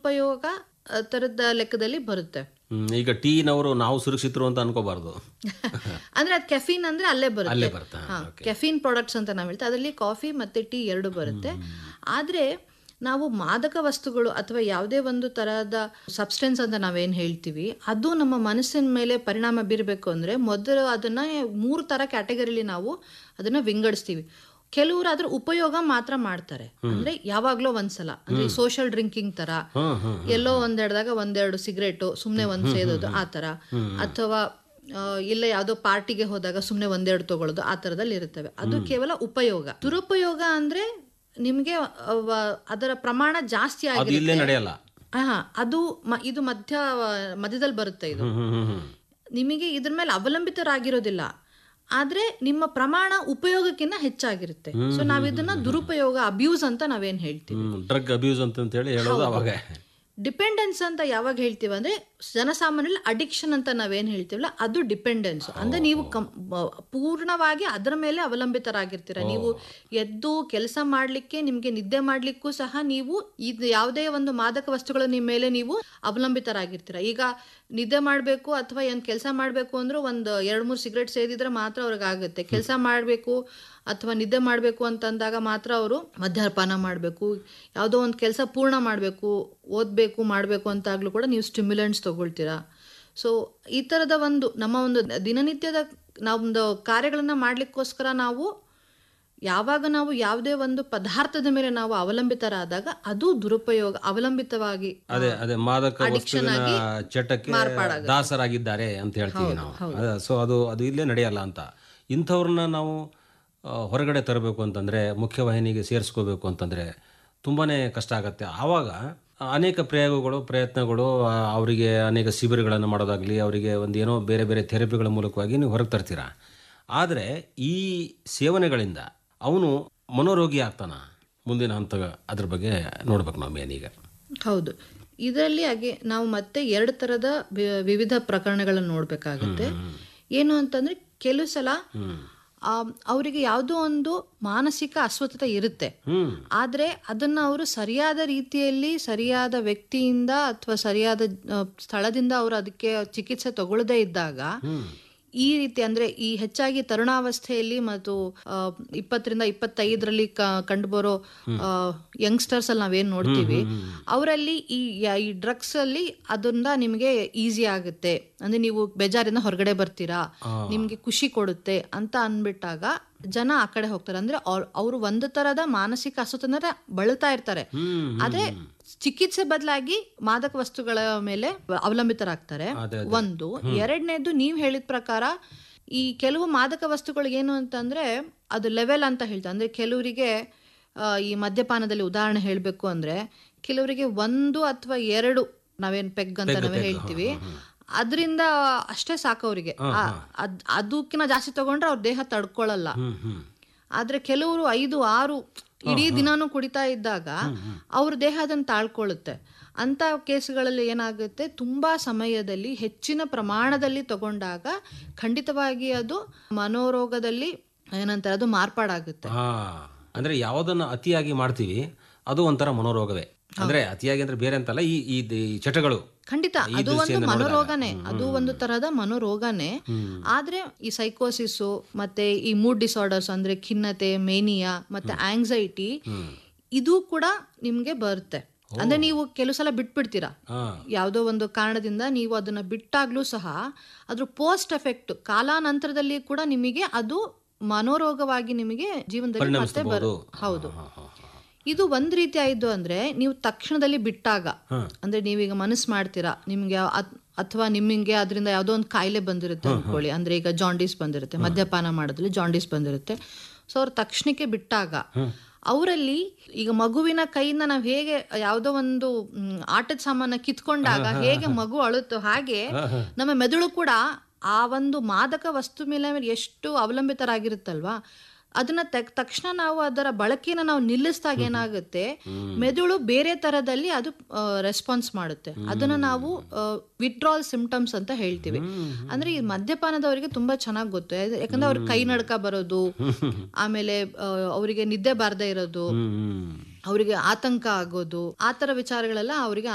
ದುರುಪಯೋಗ ಆ, ತರದ ಲೆಕ್ಕದಲ್ಲಿ ಬರುತ್ತೆ ಹ್ಮ್, ಈಗ ಟೀನವರು ನಾವು ಸುರಕ್ಷಿತರು ಅಂತ ಅನ್ಕೋಬಾರ್ದು ಅಂದ್ರೆ ಅದು ಕೆಫಿನ್ ಅಂದ್ರೆ ಅಲ್ಲೇ ಅಲ್ಲೇ ಬರುತ್ತೆ ಬರುತ್ತಾ ಕೆಫಿನ್ ಪ್ರಾಡಕ್ಟ್ಸ್ ಅಂತ ನಾವು ಹೇಳ್ತೀವಿ ಅದರಲ್ಲಿ ಕಾಫಿ ಮತ್ತೆ ಟೀ ಎರಡು ಬರುತ್ತೆ ಆದ್ರೆ ನಾವು ಮಾದಕ ವಸ್ತುಗಳು ಅಥವಾ ಯಾವುದೇ ಒಂದು ತರಹದ ಸಬ್ಸ್ಟೆನ್ಸ್ ಅಂತ ನಾವೇನು ಹೇಳ್ತೀವಿ ಅದು ನಮ್ಮ ಮನಸ್ಸಿನ ಮೇಲೆ ಪರಿಣಾಮ ಬೀರಬೇಕು ಅಂದ್ರೆ ಮೊದಲು ಅದನ್ನ ಮೂರು ತರ ಕ್ಯಾಟಗರಿಲಿ ನಾವು ಅದನ್ನ ವಿಂಗಡಿಸ್ತೀವಿ ಕೆಲವರು ಅದ್ರ ಉಪಯೋಗ ಮಾತ್ರ ಮಾಡ್ತಾರೆ ಅಂದ್ರೆ ಯಾವಾಗ್ಲೋ ಒಂದ್ಸಲ ಅಂದ್ರೆ ಸೋಷಿಯಲ್ ಡ್ರಿಂಕಿಂಗ್ ತರ ಹ್ಮ್ ಹ್ಮ್ ಎಲ್ಲೋ ಒಂದೆರದಾಗ ಒಂದೆರಡು ಸಿಗರೇಟು ಸುಮ್ಮನೆ ಒಂದ್ ಸೇದೋದು ಆ ಥರ ಅಥವಾ ಆ, ಇಲ್ಲ ಯಾವುದೋ ಪಾರ್ಟಿಗೆ ಹೋದಾಗ ಸುಮ್ಮನೆ ಒಂದೆರಡು ತಗೊಳ್ಳೋದು ಆ ಥರದಲ್ಲಿ ಇರುತ್ತವೆ ಅದು ಕೇವಲ ಉಪಯೋಗ ದುರುಪಯೋಗ ಅಂದ್ರೆ ನಿಮಗೆ ಅದರ ಪ್ರಮಾಣ ಜಾಸ್ತಿ ಅದು ಆಗಿ ಇಲ್ಲೇ ನಡೆಯಲ್ಲ ಹಾ ಅದು ಮ- ಇದು ಮಧ್ಯ ಮಧ್ಯದಲ್ಲಿ ಬರುತ್ತೆ ಇದು ಹ್ಮ್ ಹ್ಮ್ ಹ್ಮ್ ಹ್ಮ್ ನಿಮಗೆ ಇದ್ರ ಮೇಲೆ ಅವಲಂಬಿತರಾಗಿರೋದಿಲ್ಲ ಆದ್ರೆ ನಿಮ್ಮ ಪ್ರಮಾಣ ಉಪಯೋಗಕ್ಕಿಂತ ಹೆಚ್ಚಾಗಿರುತ್ತೆ ಸೊ ನಾವ್ ಇದನ್ನ ದುರುಪಯೋಗ ಅಬ್ಯೂಸ್ ಅಂತ ನಾವೇನ್ ಹೇಳ್ತೀವಿ ಹ್ಮ್ ಡ್ರಗ್ ಅಬ್ಯೂಸ್ ಅಂತ ಹೇಳಿ ಹೇಳೋದು ಅವಾಗ ಡಿಪೆಂಡೆನ್ಸ್ ಅಂತ ಯಾವಾಗ ಹೇಳ್ತೀವಿ ಅಂದ್ರೆ ಜನಸಾಮಾನ್ಯರಲ್ಲಿ ಅಡಿಕ್ಷನ್ ಅಂತ ನಾವೇನ್ ಹೇಳ್ತೀವಲ್ಲ ಅದು ಡಿಪೆಂಡೆನ್ಸ್ ಅಂದ್ರೆ ನೀವು ಕಂ ಬ- ಪೂರ್ಣವಾಗಿ ಅದರ ಮೇಲೆ ಅವಲಂಬಿತರಾಗಿರ್ತೀರ ನೀವು ಎದ್ದು ಕೆಲಸ ಮಾಡ್ಲಿಕ್ಕೆ ನಿಮ್ಗೆ ನಿದ್ದೆ ಮಾಡ್ಲಿಕ್ಕೂ ಸಹ ನೀವು ಇದು ಯಾವುದೇ ಒಂದು ಮಾದಕ ವಸ್ತುಗಳ ನಿಮ್ಮ ಮೇಲೆ ನೀವು ಅವಲಂಬಿತರಾಗಿರ್ತೀರ ಈಗ ನಿದ್ದೆ ಮಾಡಬೇಕು ಅಥವಾ ಏನ್ ಕೆಲಸ ಮಾಡಬೇಕು ಅಂದ್ರೂ ಒಂದು ಎರಡು ಮೂರು ಸಿಗರೇಟ್ ಸೇದಿದ್ರೆ ಮಾತ್ರ ಅವ್ರಿಗೆ ಆಗುತ್ತೆ ಕೆಲಸ ಮಾಡಬೇಕು ಅಥವಾ ನಿದ್ದೆ ಮಾಡಬೇಕು ಅಂತಂದಾಗ ಮಾತ್ರ ಅವರು ಮದ್ಯಪಾನ ಮಾಡಬೇಕು ಯಾವುದೋ ಒಂದು ಕೆಲಸ ಪೂರ್ಣ ಮಾಡಬೇಕು ಓದಬೇಕು ಮಾಡಬೇಕು ಅಂತಾಗ್ಲೂ ಕೂಡ ನೀವು ಸ್ಟಿಮ್ಯುಲೆಂಟ್ಸ್ ತಗೊಳ್ತೀರಾ ಸೊ ಈ ಥರದ ಒಂದು ನಮ್ಮ ಒಂದು ದಿನನಿತ್ಯದ ನಮ್ಮದು ಕಾರ್ಯಗಳನ್ನು ಮಾಡಲಿಕ್ಕೋಸ್ಕರ ನಾವು ಯಾವಾಗ ನಾವು ಯಾವುದೇ ಒಂದು ಪದಾರ್ಥದ ಮೇಲೆ ನಾವು ಅವಲಂಬಿತರಾದಾಗ ಅದು ದುರುಪಯೋಗ ಅವಲಂಬಿತವಾಗಿ ಅದೇ ಅದೇ ಮಾದಕ Addiction ವಸ್ತುವಿನ ಆಗಿ ಚಟಕ್ಕೆ ಮಾರ್ಪಾಡಾಗುತ್ತೆ. ದಾಸರಾಗಿದ್ದಾರೆ ಅಂತ ಹೇಳ್ತೀವಿ ನಾವು ಸೊ ಅದು ಅದು ಇಲ್ಲೇ ನಡೆಯಲ್ಲ ಅಂತ ಇಂಥವ್ರನ್ನ ನಾವು ಆ, ಹೊರಗಡೆ ತರಬೇಕು ಅಂತಂದ್ರೆ ಮುಖ್ಯವಾಹಿನಿಗೆ ಸೇರಿಸ್ಕೋಬೇಕು ಅಂತಂದ್ರೆ ತುಂಬಾನೇ ಕಷ್ಟ ಆಗತ್ತೆ ಆವಾಗ ಅನೇಕ ಪ್ರಯೋಗಗಳು ಪ್ರಯತ್ನಗಳು ಆ, ಅವರಿಗೆ ಅನೇಕ ಶಿಬಿರಗಳನ್ನು ಮಾಡೋದಾಗ್ಲಿ ಅವರಿಗೆ ಒಂದು ಏನೋ ಬೇರೆ ಬೇರೆ ಥೆರಪಿಗಳ ಮೂಲಕವಾಗಿ ನೀವು ಹೊರಗೆ ತರ್ತೀರಾ ಆದರೆ ಈ ಸೇವನೆಗಳಿಂದ ಅವನು ಮನೋರೋಗಿ ಆಗ್ತಾನ ಮುಂದಿನ ಹಂತ ಅದ್ರ ಬಗ್ಗೆ ನೋಡ್ಬೇಕು ನಾವು ಮೇನ್ ಈಗ ಹೌದು ಇದರಲ್ಲಿ ಹಾಗೆ ನಾವು ಮತ್ತೆ ಎರಡು ಥರದ ವಿ- ವಿವಿಧ ಪ್ರಕರಣಗಳನ್ನು ನೋಡಬೇಕಾಗುತ್ತೆ ಏನು ಅಂತಂದ್ರೆ ಕೆಲವು ಸಲ ಆ, ಅವರಿಗೆ ಯಾವುದೋ ಒಂದು ಮಾನಸಿಕ ಅಸ್ವಸ್ಥತೆ ಇರುತ್ತೆ ಹ್ಮ್ ಆದ್ರೆ ಅದನ್ನ ಅವರು ಸರಿಯಾದ ರೀತಿಯಲ್ಲಿ ಸರಿಯಾದ ವ್ಯಕ್ತಿಯಿಂದ ಅಥವಾ ಸರಿಯಾದ ಆ, ಸ್ಥಳದಿಂದ ಅವರು ಅದಕ್ಕೆ ಚಿಕಿತ್ಸೆ ತಗೊಳ್ಳದೇ ಇದ್ದಾಗ ಈ ರೀತಿ ಅಂದ್ರೆ ಈ ಹೆಚ್ಚಾಗಿ ತರುಣಾವಸ್ಥೆಯಲ್ಲಿ ಮತ್ತು ಆ, ಇಪ್ಪತ್ತರಿಂದ ಇಪ್ಪತ್ತೈದರಲ್ಲಿ ಕಂಡುಬರೋ ಯಂಗ್ಸ್ಟರ್ಸ್ ಅಲ್ಲಿ ನಾವೇನ್ ನೋಡ್ತೀವಿ ಅವರಲ್ಲಿ ಈ ಯ- ಈ ಡ್ರಗ್ಸ್ ಅಲ್ಲಿ ಅದರಿಂದ ನಿಮಗೆ ಈಸಿ ಆಗುತ್ತೆ ಅಂದ್ರೆ ನೀವು ಬೇಜಾರಿಂದ ಹೊರಗಡೆ ಬರ್ತೀರಾ ನಿಮ್ಗೆ ಖುಷಿ ಕೊಡುತ್ತೆ ಅಂತ ಅನ್ಬಿಟ್ಟಾಗ ಜನ ಆ ಕಡೆ ಹೋಗ್ತಾರೆ ಅಂದ್ರೆ ಅವರು ಒಂದು ತರದ ಮಾನಸಿಕ ಅಸ್ವಸ್ಥನ ಬಳಲ್ತಾ ಇರ್ತಾರೆ ಆದ್ರೆ ಚಿಕಿತ್ಸೆ ಬದಲಾಗಿ ಮಾದಕ ವಸ್ತುಗಳ ಮೇಲೆ ಅವಲಂಬಿತರಾಗ್ತಾರೆ ಒಂದು ಎರಡನೇದು ನೀವ್ ಹೇಳಿದ ಪ್ರಕಾರ ಈ ಕೆಲವು ಮಾದಕ ವಸ್ತುಗಳು ಏನು ಅಂತಂದ್ರೆ ಅದು ಲೆವೆಲ್ ಅಂತ ಹೇಳ್ತಾರೆ ಅಂದ್ರೆ ಕೆಲವರಿಗೆ ಆ, ಈ ಮದ್ಯಪಾನದಲ್ಲಿ ಉದಾಹರಣೆ ಹೇಳಬೇಕು ಅಂದ್ರೆ ಕೆಲವರಿಗೆ ಒಂದು ಅಥವಾ ಎರಡು ನಾವೇನ್ ಪೆಗ್ ಅಂತ ನಾವೇ ಹೇಳ್ತೀವಿ ಅದರಿಂದ ಅಷ್ಟೇ ಸಾಕು ಅವರಿಗೆ ಅದಕ್ಕಿಂತ ಜಾಸ್ತಿ ತಗೊಂಡ್ರೆ ಅವ್ರ ದೇಹ ತಡ್ಕೊಳ್ಳಲ್ಲ ಹ್ಮ್ ಹ್ಮ್ ಆದ್ರೆ ಕೆಲವರು ಐದು ಆರು ಇಡೀ ದಿನಾನು ಕುಡಿತಾ ಇದ್ದಾಗ ಅವ್ರ ದೇಹ ಅದನ್ನ ತಾಳ್ಕೊಳ್ಳುತ್ತೆ ಅಂತ ಕೇಸ್ಗಳಲ್ಲಿ ಏನಾಗುತ್ತೆ ತುಂಬಾ ಸಮಯದಲ್ಲಿ ಹೆಚ್ಚಿನ ಪ್ರಮಾಣದಲ್ಲಿ ತಗೊಂಡಾಗ ಖಂಡಿತವಾಗಿ ಅದು ಮನೋರೋಗದಲ್ಲಿ ಏನಂತಾರೆ ಅದು ಮಾರ್ಪಾಡಾಗುತ್ತೆ ಹಾ ಅಂದ್ರೆ ಯಾವುದನ್ನ ಅತಿಯಾಗಿ ಮಾಡ್ತೀವಿ ಅದು ಒಂಥರ ಮನೋರೋಗವೇ ಅಂದ್ರೆ ಅತಿಯಾಗಿ ಅಂದ್ರೆ ಬೇರೆ ಅಂತಲ್ಲ ಈ ಈ ಈ ಚಟಗಳು ಖಂಡಿತ ಅದು ಒಂದು ಮನೋರೋಗನೇ ಅದು ಒಂದು ತರಹದ ಮನೋರೋಗನೇ ಆದ್ರೆ ಈ ಸೈಕೋಸಿಸ್ ಮತ್ತೆ ಈ ಮೂಡ್ ಡಿಸಾರ್ಡರ್ಸ್ ಅಂದ್ರೆ ಖಿನ್ನತೆ ಮೇನಿಯಾ ಮತ್ತೆ ಆಂಗ್ಸೈಟಿ ಇದು ಕೂಡ ನಿಮ್ಗೆ ಬರುತ್ತೆ ಅಂದ್ರೆ ನೀವು ಕೆಲವು ಸಲ ಬಿಟ್ಬಿಡ್ತೀರಾ ಹಾ ಯಾವುದೋ ಒಂದು ಕಾರಣದಿಂದ ನೀವು ಅದನ್ನ ಬಿಟ್ಟಾಗ್ಲೂ ಸಹ ಅದ್ರ ಪೋಸ್ಟ್ ಎಫೆಕ್ಟ್ ಕಾಲಾನಂತರದಲ್ಲಿ ಕೂಡ ನಿಮಗೆ ಅದು ಮನೋರೋಗವಾಗಿ ನಿಮಗೆ ಜೀವನದಲ್ಲಿ ಮತ್ತೆ ಬರ್ ಹೌದು ಇದು ಒಂದ್ ರೀತಿ ಆಯ್ತು ಅಂದ್ರೆ ನೀವು ತಕ್ಷಣದಲ್ಲಿ ಬಿಟ್ಟಾಗ ಅಂದ್ರೆ ನೀವೀಗ ಮನಸ್ಸು ಮಾಡ್ತೀರಾ ನಿಮ್ಗೆ ಅತ್- ಅಥವಾ ನಿಮಗೆ ಅದರಿಂದ ಯಾವುದೋ ಒಂದು ಕಾಯಿಲೆ ಬಂದಿರುತ್ತೆ ಅನ್ಕೊಳ್ಳಿ ಅಂದ್ರೆ ಈಗ ಜಾಂಡೀಸ್ ಬಂದಿರುತ್ತೆ ಮದ್ಯಪಾನ ಮಾಡೋದ್ರಲ್ಲಿ ಜಾಂಡೀಸ್ ಬಂದಿರುತ್ತೆ ಸೊ ಅವ್ರು ತಕ್ಷಣಕ್ಕೆ ಬಿಟ್ಟಾಗ ಅವರಲ್ಲಿ ಈಗ ಮಗುವಿನ ಕೈಯಿಂದ ನಾವು ಹೇಗೆ ಯಾವುದೋ ಒಂದು ಮ್, ಆಟದ ಸಾಮಾನ ಕಿತ್ಕೊಂಡಾಗ ಹೇಗೆ ಮಗು ಅಳುತ್ತೋ ಹಾಗೆ ನಮ್ಮ ಮೆದುಳು ಕೂಡ ಆ ಒಂದು ಮಾದಕ ವಸ್ತು ಮೇಲೆ ಎಷ್ಟು ಅವಲಂಬಿತರಾಗಿರುತ್ತಲ್ವಾ ಅದನ್ನ ತೆಗ್ ತಕ್ಷಣ ನಾವು ಅದರ ಬಳಕೆನ ನಾವು ನಿಲ್ಲಿಸಿದಾಗ ಏನಾಗುತ್ತೆ ಮೆದುಳು ಬೇರೆ ತರದಲ್ಲಿ ಅದು ರೆಸ್ಪಾನ್ಸ್ ಮಾಡುತ್ತೆ ಅದನ್ನ ನಾವು ವಿಡ್ರಾಲ್ ಸಿಂಪ್ಟಮ್ಸ್ ಅಂತ ಹೇಳ್ತೀವಿ ಅಂದ್ರೆ ಈ ಮದ್ಯಪಾನದವರಿಗೆ ತುಂಬಾ ಚೆನ್ನಾಗಿ ಗೊತ್ತು ಯಾಕಂದ್ರೆ- ಯಾಕಂದ್ರೆ ಅವ್ರಿಗೆ ಕೈ ನಡ್ಕ ಬರೋದು ಆಮೇಲೆ ಆ, ಅವರಿಗೆ ನಿದ್ದೆ ಬಾರದೇ ಇರೋದು ಹ್ಮ್ ಹ್ಮ್ ಅವರಿಗೆ ಆತಂಕ ಆಗೋದು ಆ ತರ ವಿಚಾರಗಳೆಲ್ಲ ಅವರಿಗೆ